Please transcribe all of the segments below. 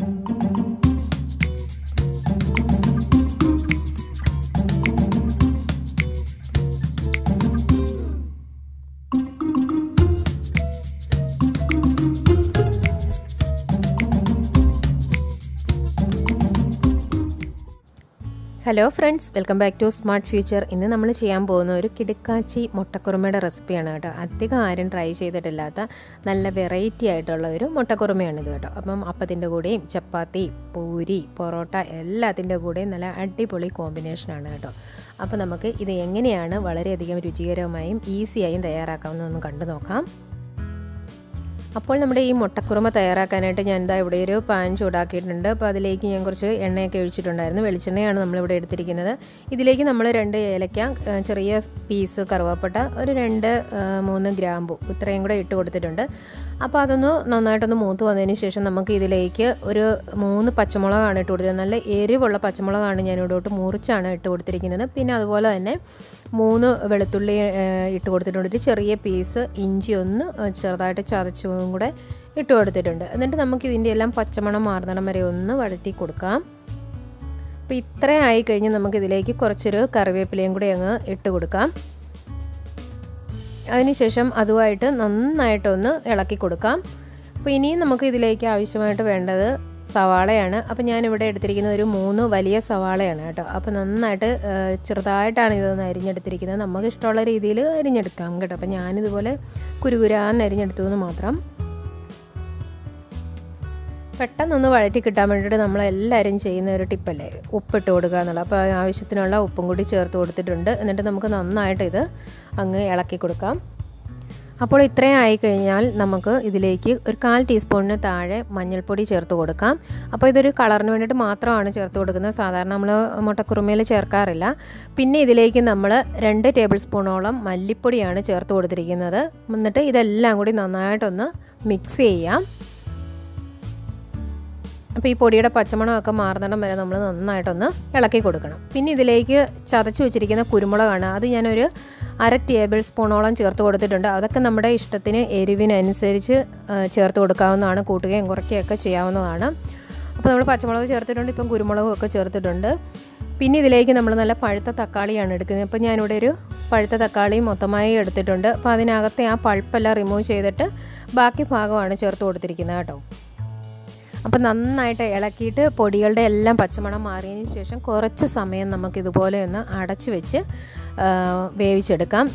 hello friends welcome back to Smart Future ഇന്ന് നമ്മൾ ചെയ്യാൻ പോകുന്ന ഒരു കിടുക്കാച്ചി മുട്ടക്കുറുമയുടെ റെസിപ്പിയാണ് കേട്ടോ അധികം ആരും ട്രൈ ചെയ്തിട്ടില്ലാത്ത നല്ല വെറൈറ്റി ആയിട്ടുള്ള ഒരു മുട്ടക്കുറുമയാണിത് കേട്ടോ അപ്പം അപ്പത്തിൻ്റെ കൂടെയും ചപ്പാത്തി പൂരി പൊറോട്ട എല്ലാത്തിൻ്റെ കൂടെയും നല്ല അടിപൊളി കോമ്പിനേഷനാണ് കേട്ടോ അപ്പോൾ നമുക്ക് ഇത് എങ്ങനെയാണ് വളരെയധികം രുചികരമായും ഈസിയായും തയ്യാറാക്കാവുന്നതെന്ന് കണ്ടു നോക്കാം അപ്പോൾ നമ്മുടെ ഈ മുട്ടക്കുറുമ തയ്യാറാക്കാനായിട്ട് ഞാൻ എന്താ ഇവിടെ ഒരു പാൻ ചൂടാക്കിയിട്ടുണ്ട് അപ്പോൾ അതിലേക്ക് ഞാൻ കുറച്ച് എണ്ണയൊക്കെ ഒഴിച്ചിട്ടുണ്ടായിരുന്നു വെളിച്ചെണ്ണയാണ് നമ്മളിവിടെ എടുത്തിരിക്കുന്നത് ഇതിലേക്ക് നമ്മൾ രണ്ട് ഏലക്ക ചെറിയ പീസ് കറുവാപ്പട്ട ഒരു രണ്ട് മൂന്ന് ഗ്രാമ്പു ഇത്രയും കൂടെ ഇട്ട് കൊടുത്തിട്ടുണ്ട് അപ്പോൾ അതൊന്ന് നന്നായിട്ടൊന്ന് മൂത്ത് വന്നതിന് ശേഷം നമുക്ക് ഇതിലേക്ക് ഒരു മൂന്ന് പച്ചമുളകാണ് ഇട്ട് കൊടുത്തത് നല്ല എരിവുള്ള പച്ചമുളകാണ് ഞാൻ ഇവിടോട്ട് മുറിച്ചാണ് ഇട്ട് കൊടുത്തിരിക്കുന്നത് പിന്നെ അതുപോലെ തന്നെ മൂന്ന് വെളുത്തുള്ളി ഇട്ട് കൊടുത്തിട്ടുണ്ട് ഒരു ചെറിയ പീസ് ഇഞ്ചി ഒന്ന് ചെറുതായിട്ട് ചതച്ചതും കൂടെ ഇട്ട് കൊടുത്തിട്ടുണ്ട് എന്നിട്ട് നമുക്ക് ഇതിൻ്റെ എല്ലാം പച്ചമണം മാറുന്നിടം വരെ ഒന്ന് വഴറ്റി കൊടുക്കാം അപ്പോൾ ഇത്രയും ആയി കഴിഞ്ഞ് നമുക്കിതിലേക്ക് കുറച്ചൊരു കറിവേപ്പിലയും കൂടി അങ്ങ് ഇട്ട് കൊടുക്കാം അതിനുശേഷം അതുമായിട്ട് നന്നായിട്ടൊന്ന് ഇളക്കി കൊടുക്കാം അപ്പോൾ ഇനിയും നമുക്ക് ഇതിലേക്ക് ആവശ്യമായിട്ട് വേണ്ടത് സവാളയാണ് അപ്പോൾ ഞാനിവിടെ എടുത്തിരിക്കുന്നത് ഒരു മൂന്ന് വലിയ സവാളയാണ് കേട്ടോ അപ്പോൾ നന്നായിട്ട് ചെറുതായിട്ടാണ് ഇതൊന്ന് അരിഞ്ഞെടുത്തിരിക്കുന്നത് നമുക്ക് ഇഷ്ടമുള്ള രീതിയിൽ അരിഞ്ഞെടുക്കാം കേട്ടോ അപ്പോൾ ഞാനിതുപോലെ കുരുകുരാന്ന് അരിഞ്ഞെടുത്തു എന്ന് മാത്രം പെട്ടെന്നൊന്ന് വഴറ്റി കിട്ടാൻ വേണ്ടിയിട്ട് നമ്മളെല്ലാവരും ചെയ്യുന്ന ഒരു ടിപ്പല്ലേ ഉപ്പിട്ട് കൊടുക്കുക എന്നുള്ളത് അപ്പോൾ ആവശ്യത്തിനുള്ള ഉപ്പും കൂടി ചേർത്ത് കൊടുത്തിട്ടുണ്ട് എന്നിട്ട് നമുക്ക് നന്നായിട്ട് ഇത് അങ്ങ് ഇളക്കി കൊടുക്കാം അപ്പോൾ ഇത്രയും ആയിക്കഴിഞ്ഞാൽ നമുക്ക് ഇതിലേക്ക് ഒരു കാൽ ടീസ്പൂണിന് താഴെ മഞ്ഞൾപ്പൊടി ചേർത്ത് കൊടുക്കാം അപ്പോൾ ഇതൊരു കളറിന് വേണ്ടിയിട്ട് മാത്രമാണ് ചേർത്ത് കൊടുക്കുന്നത് സാധാരണ നമ്മൾ മുട്ടക്കുറുമയിൽ ചേർക്കാറില്ല പിന്നെ ഇതിലേക്ക് നമ്മൾ രണ്ട് ടേബിൾ സ്പൂണോളം മല്ലിപ്പൊടിയാണ് ചേർത്ത് കൊടുത്തിരിക്കുന്നത് എന്നിട്ട് ഇതെല്ലാം കൂടി നന്നായിട്ടൊന്ന് മിക്സ് ചെയ്യാം അപ്പോൾ ഈ പൊടിയുടെ പച്ചമണമൊക്കെ മാറുന്നിടം വരെ നമ്മൾ നന്നായിട്ടൊന്ന് ഇളക്കി കൊടുക്കണം പിന്നെ ഇതിലേക്ക് ചതച്ച് വെച്ചിരിക്കുന്ന കുരുമുളകാണ് അത് ഞാനൊരു അര ടേബിൾ സ്പൂണോളം ചേർത്ത് കൊടുത്തിട്ടുണ്ട് അതൊക്കെ നമ്മുടെ ഇഷ്ടത്തിന് എരിവിനനുസരിച്ച് ചേർത്ത് കൊടുക്കാവുന്നതാണ് കൂട്ടുകയും കുറയ്ക്കുകയൊക്കെ ചെയ്യാവുന്നതാണ് അപ്പോൾ നമ്മൾ പച്ചമുളക് ചേർത്തിട്ടുണ്ട് ഇപ്പം കുരുമുളകും ഒക്കെ ചേർത്തിട്ടുണ്ട് പിന്നെ ഇതിലേക്ക് നമ്മൾ നല്ല പഴുത്ത തക്കാളിയാണ് എടുക്കുന്നത് അപ്പോൾ ഞാനിവിടെ ഒരു പഴുത്ത തക്കാളി മൊത്തമായി എടുത്തിട്ടുണ്ട് അപ്പോൾ അതിനകത്തെ ആ പൾപ്പെല്ലാം റിമൂവ് ചെയ്തിട്ട് ബാക്കി ഭാഗമാണ് ചേർത്ത് കൊടുത്തിരിക്കുന്നത് കേട്ടോ അപ്പോൾ നന്നായിട്ട് ഇളക്കിയിട്ട് പൊടികളുടെ എല്ലാം പച്ചമണം മാറിയതിന് ശേഷം കുറച്ച് സമയം നമുക്ക് ഇതുപോലെ ഒന്ന് അടച്ചു വെച്ച് വേവിച്ചെടുക്കാം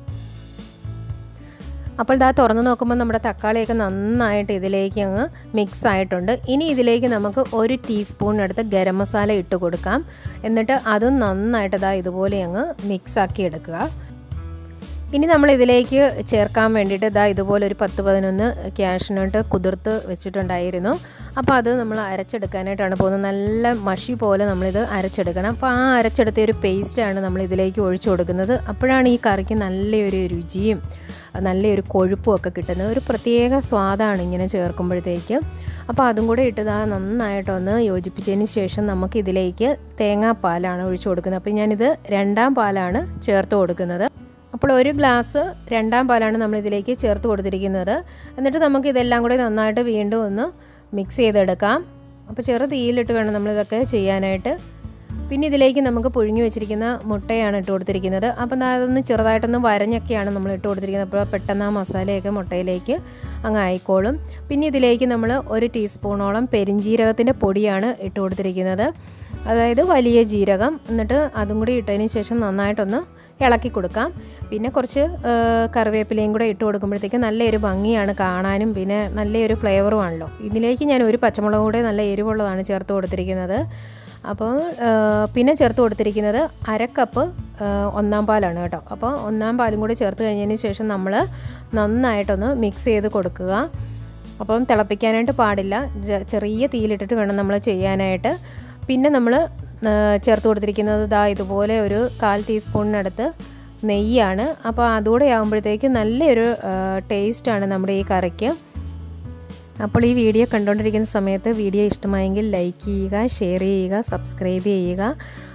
അപ്പോൾ ഇതാ തുറന്ന് നോക്കുമ്പോൾ നമ്മുടെ തക്കാളിയൊക്കെ നന്നായിട്ട് ഇതിലേക്ക് അങ്ങ് മിക്സ് ആയിട്ടുണ്ട് ഇനി ഇതിലേക്ക് നമുക്ക് ഒരു ടീസ്പൂൺ എടുത്ത് ഗരം മസാല ഇട്ട് കൊടുക്കാം എന്നിട്ട് അതും നന്നായിട്ട് ഇതാ ഇതുപോലെ അങ്ങ് മിക്സ് ആക്കി എടുക്കുക ഇനി നമ്മൾ ഇതിലേക്ക് ചേർക്കാൻ വേണ്ടിയിട്ട് ഇതാ ഇതുപോലെ ഒരു പത്ത് പതിനൊന്ന് ക്യാഷിനോട്ട് കുതിർത്ത് വെച്ചിട്ടുണ്ടായിരുന്നു അപ്പോൾ അത് നമ്മൾ അരച്ചെടുക്കാനായിട്ടാണ് പോകുന്നത് നല്ല മഷി പോലെ നമ്മളിത് അരച്ചെടുക്കണം അപ്പോൾ ആ അരച്ചെടുത്ത ഒരു പേസ്റ്റാണ് നമ്മൾ ഇതിലേക്ക് ഒഴിച്ചു കൊടുക്കുന്നത് അപ്പോഴാണ് ഈ കറിക്ക് നല്ലൊരു രുചിയും നല്ലൊരു കൊഴുപ്പും ഒക്കെ കിട്ടുന്നത് ഒരു പ്രത്യേക സ്വാദാണ് ഇങ്ങനെ ചേർക്കുമ്പോഴത്തേക്ക് അപ്പോൾ അതും കൂടെ ഇട്ടത് നന്നായിട്ടൊന്ന് യോജിപ്പിച്ചതിന് ശേഷം നമുക്ക് ഇതിലേക്ക് തേങ്ങാപ്പാലാണ് ഒഴിച്ചു കൊടുക്കുന്നത് അപ്പോൾ ഞാനിത് രണ്ടാം പാലാണ് ചേർത്ത് കൊടുക്കുന്നത് അപ്പോൾ ഒരു ഗ്ലാസ് രണ്ടാം പാലാണ് നമ്മൾ ഇതിലേക്ക് ചേർത്ത് കൊടുത്തിരിക്കുന്നത് എന്നിട്ട് നമുക്ക് ഇതെല്ലാം കൂടി നന്നായിട്ട് വീണ്ടും ഒന്ന് മിക്സ് ചെയ്തെടുക്കാം അപ്പോൾ ചെറു തീയിലിട്ട് വേണം നമ്മളിതൊക്കെ ചെയ്യാനായിട്ട് പിന്നെ ഇതിലേക്ക് നമുക്ക് പുഴുങ്ങി വെച്ചിരിക്കുന്ന മുട്ടയാണ് ഇട്ട് കൊടുത്തിരിക്കുന്നത് അപ്പം അതൊന്ന് ചെറുതായിട്ടൊന്ന് വരഞ്ഞൊക്കെയാണ് നമ്മൾ ഇട്ട് കൊടുത്തിരിക്കുന്നത് അപ്പോൾ പെട്ടെന്ന് ആ മസാലയൊക്കെ മുട്ടയിലേക്ക് അങ്ങ് ആയിക്കോളും പിന്നെ ഇതിലേക്ക് നമ്മൾ ഒരു ടീസ്പൂണോളം പെരിഞ്ജീരകത്തിൻ്റെ പൊടിയാണ് ഇട്ട് കൊടുത്തിരിക്കുന്നത് അതായത് വലിയ ജീരകം എന്നിട്ട് അതും കൂടി ഇട്ടതിന് ശേഷം നന്നായിട്ടൊന്ന് ഇളക്കി കൊടുക്കാം പിന്നെ കുറച്ച് കറിവേപ്പിലയും കൂടെ ഇട്ട് കൊടുക്കുമ്പോഴത്തേക്ക് നല്ലൊരു ഭംഗിയാണ് കാണാനും പിന്നെ നല്ലൊരു ഫ്ലേവറും ആണല്ലോ ഇതിലേക്ക് ഞാൻ ഒരു പച്ചമുളക് കൂടെ നല്ല എരിവുള്ളതാണ് ചേർത്ത് കൊടുത്തിരിക്കുന്നത് അപ്പോൾ പിന്നെ ചേർത്ത് കൊടുത്തിരിക്കുന്നത് അരക്കപ്പ് ഒന്നാം പാലാണ് കേട്ടോ അപ്പോൾ ഒന്നാം പാലും കൂടി ചേർത്ത് കഴിഞ്ഞതിന് ശേഷം നമ്മൾ നന്നായിട്ടൊന്ന് മിക്സ് ചെയ്ത് കൊടുക്കുക അപ്പം തിളപ്പിക്കാനായിട്ട് പാടില്ല ചെറിയ തീയിലിട്ടിട്ട് വേണം നമ്മൾ ചെയ്യാനായിട്ട് പിന്നെ നമ്മൾ ചേർത്ത് കൊടുത്തിരിക്കുന്നത് ഇതാ ഇതുപോലെ ഒരു കാൽ ടീസ്പൂണിനടുത്ത് നെയ്യാണ് അപ്പോൾ അതുകൂടെ ആകുമ്പോഴത്തേക്ക് നല്ലൊരു ടേസ്റ്റാണ് നമ്മുടെ ഈ കറിക്ക് അപ്പോൾ ഈ വീഡിയോ കണ്ടുകൊണ്ടിരിക്കുന്ന സമയത്ത് വീഡിയോ ഇഷ്ടമായെങ്കിൽ ലൈക്ക് ചെയ്യുക ഷെയർ ചെയ്യുക സബ്സ്ക്രൈബ് ചെയ്യുക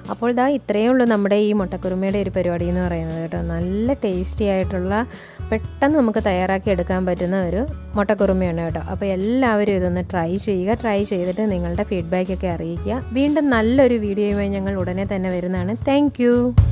അപ്പോൾ ഇതാ ഇത്രയേ ഉള്ളൂ നമ്മുടെ ഈ മുട്ടക്കുറുമയുടെ ഒരു പരിപാടി എന്ന് പറയുന്നത് കേട്ടോ നല്ല ടേസ്റ്റി ആയിട്ടുള്ള പെട്ടെന്ന് നമുക്ക് തയ്യാറാക്കി എടുക്കാൻ പറ്റുന്ന ഒരു മുട്ടക്കുറുമയാണ് കേട്ടോ അപ്പോൾ എല്ലാവരും ഇതൊന്ന് ട്രൈ ചെയ്യുക ട്രൈ ചെയ്തിട്ട് നിങ്ങളുടെ ഫീഡ്ബാക്കൊക്കെ അറിയിക്കുക വീണ്ടും നല്ലൊരു വീഡിയോയുമായി ഞങ്ങൾ ഉടനെ തന്നെ വരുന്നതാണ് താങ്ക്